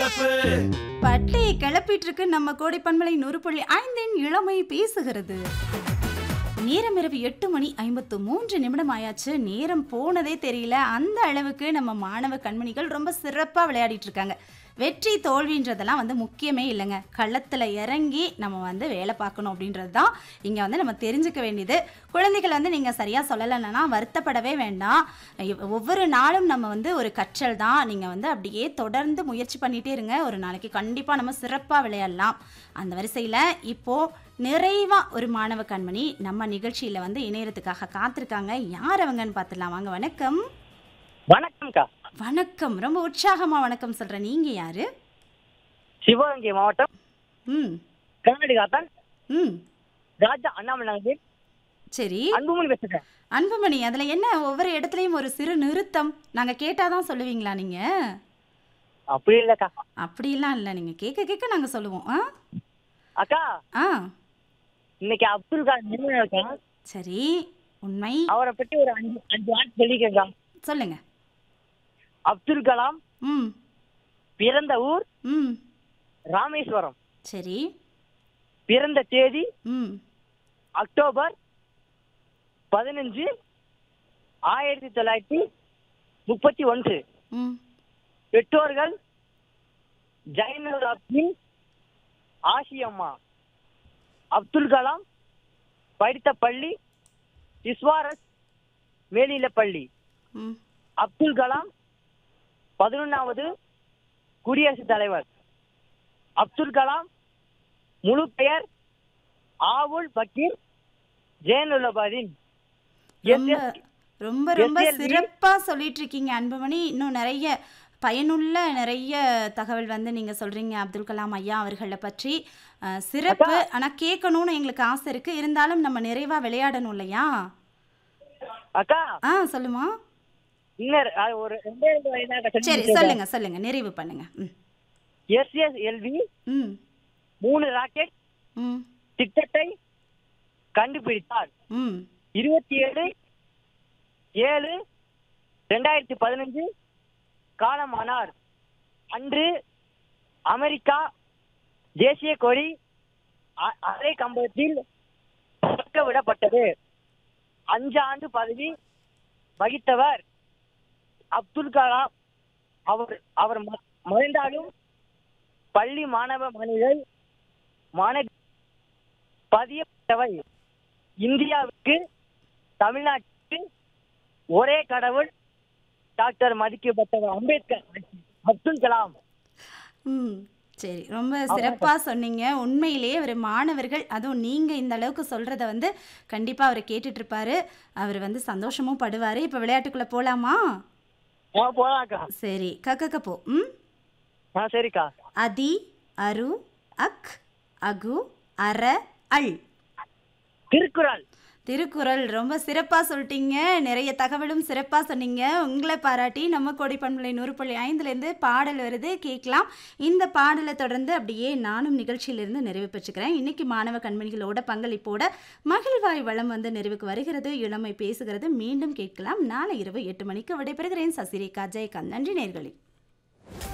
club பட்டையை கிளப்பிட்டு இருக்கு நம்ம கோடை பண்பலை நூறு புள்ளி ஐந்தின் இளமை பேசுகிறது நேரம் இரவு எட்டு மணி ஐம்பத்து மூன்று நிமிடம் ஆயாச்சு நேரம் போனதே தெரியல அந்த அளவுக்கு நம்ம மாணவ கண்மணிகள் ரொம்ப சிறப்பாக விளையாடிட்டு இருக்காங்க வெற்றி தோல்வின்றதெல்லாம் வந்து முக்கியமே இல்லைங்க களத்தில் இறங்கி நம்ம வந்து வேலை பார்க்கணும் அப்படின்றது தான் இங்கே வந்து நம்ம தெரிஞ்சுக்க வேண்டியது குழந்தைகள் வந்து நீங்கள் சரியாக சொல்லலைன்னா வருத்தப்படவே வேண்டாம் இவ்- ஒவ்வொரு நாளும் நம்ம வந்து ஒரு கற்றல் தான் நீங்கள் வந்து அப்படியே தொடர்ந்து முயற்சி பண்ணிகிட்டே இருங்க ஒரு நாளைக்கு கண்டிப்பாக நம்ம சிறப்பாக விளையாடலாம் அந்த வரிசையில் இப்போது நிறைவாக ஒரு மாணவ கண்மணி நம்ம நிகழ்ச்சியில் வந்து இணையறதுக்காக காத்திருக்காங்க யார் அவங்கன்னு பார்த்துடலாம் வாங்க வணக்கம் வணக்கம்க்கா வணக்கம் ரொம்ப உற்சாகமாக வணக்கம் சொல்கிறேன் நீங்கள் யார் சிவகங்கை மாவட்டம் ம் கர்நாடகாத்தான் ம் ராஜா அண்ணாமலை நகரில் சரி அன்புமணி பேசுறேன் அன்புமணி அதில் என்ன ஒவ்வொரு இடத்துலையும் ஒரு சிறு நிறுத்தம் நாங்கள் கேட்டால் தான் சொல்லுவீங்களா நீங்கள் அப்படி இல்லக்கா அப்படிலாம் இல்லை நீங்கள் கேட்க கேட்க நாங்கள் சொல்லுவோம் ஆ அக்கா ஆ இன்னைக்கு அப்துல் கலாம் நிறுவனம் இருக்கா சரி உண்மை அவரை பற்றி ஒரு அஞ்சு அஞ்சு வார்த்தை சொல்லிக்கா சொல்லுங்க அப்துல் கலாம் ம் பிறந்த ஊர் ம் ராமேஸ்வரம் சரி பிறந்த தேதி ம் அக்டோபர் பதினஞ்சு ஆயிரத்தி தொள்ளாயிரத்தி முப்பத்தி ஒன்று ம் பெற்றோர்கள் ஜைனுல் அப்தின் ஆசியம்மா அப்துல் கலாம் படித்த பள்ளி இஸ்வாரஸ் மேல்நிலைப் பள்ளி ம் அப்துல் கலாம் பதினொன்றாவது குடியரசுத் தலைவர் அப்துல் கலாம் முழு பெயர் ஆவுல் பக்கீர் ஜெயனுலபாதீன் ரொம்ப ரொம்ப ரொம்ப SLV சிறப்பா சொல்லிட்டு இருக்கீங்க அன்புமணி இன்னும் நிறைய பயனுள்ள நிறைய தகவல் வந்து நீங்க சொல்றீங்க அப்துல் கலாம் ஐயா அவர்களை பற்றி அஹ், சிறப்பு ஆனா கேட்கணும்னு எங்களுக்கு ஆசை இருக்கு இருந்தாலும் நம்ம நிறைவா விளையாடணும் இல்லையா அக்கா ஆ சொல்லுமா இன்னும் அஹ், ஒரு ரெண்டே ரெண்டு வயதாக சரி சொல்லுங்க சொல்லுங்க நிறைவு பண்ணுங்க ம் எஸ்எஸ்எல்வி ம் மூணு ராக்கெட் ம் திட்டத்தை கண்டுபிடித்தார் ம் இருபத்தி ஏழு ஏழு ரெண்டாயிரத்தி பதினஞ்சு காலமானார் அன்று அமெரிக்கா தேசிய கொடி அ- அரை கம்பத்தில் பறக்க விடப்பட்டது அஞ்சு ஆண்டு பதவி வகித்தவர் அப்துல் கலாம் அவர் அவர் ம- மறைந்தாலும் பள்ளி மாணவ மணிகள் மாணவி பதியப்பட்டவை இந்தியாவுக்கு தமிழ்நாட்டுக்கு ஒரே கடவுள் டாக்டர் மதிக்கப்பட்டவர் அம்பேத்கர் அப்துல் கலாம் ம் சரி ரொம்ப சிறப்பாக சொன்னீங்க உண்மையிலேயே ஒரு மாணவர்கள் அதுவும் நீங்கள் இந்த அளவுக்கு சொல்கிறத வந்து கண்டிப்பாக அவர் கேட்டுட்டு இருப்பாரு அவர் வந்து சந்தோஷமும் படுவார் இப்போ விளையாட்டுக்குள்ளே போகலாமா ஆ போலாம்க்கா சரி கக்கக்க போ ம் ஆ சரிக்கா அதி அரு அக் அகு அர அல் திருக்குறள் திருக்குறள் ரொம்ப சிறப்பாக சொல்லிட்டீங்க நிறைய தகவலும் சிறப்பாக சொன்னீங்க உங்களை பாராட்டி நம்ம கோடி பண்பலை நூறு புள்ளி ஐந்துலேருந்து பாடல் வருது கேட்கலாம் இந்த பாடலை தொடர்ந்து அப்படியே நானும் நிகழ்ச்சியிலிருந்து நிறைவு பெற்றுக்கிறேன் இன்னைக்கு மாணவ கண்மணிகளோட பங்களிப்போட மகிழ்வாய் வளம் வந்து நிறைவுக்கு வருகிறது இளமை பேசுகிறது மீண்டும் கேட்கலாம் நாளை இரவு எட்டு மணிக்கு விடைபெறுகிறேன் சசிரேகா ஜெயகாந்த் நன்றி நேர்களே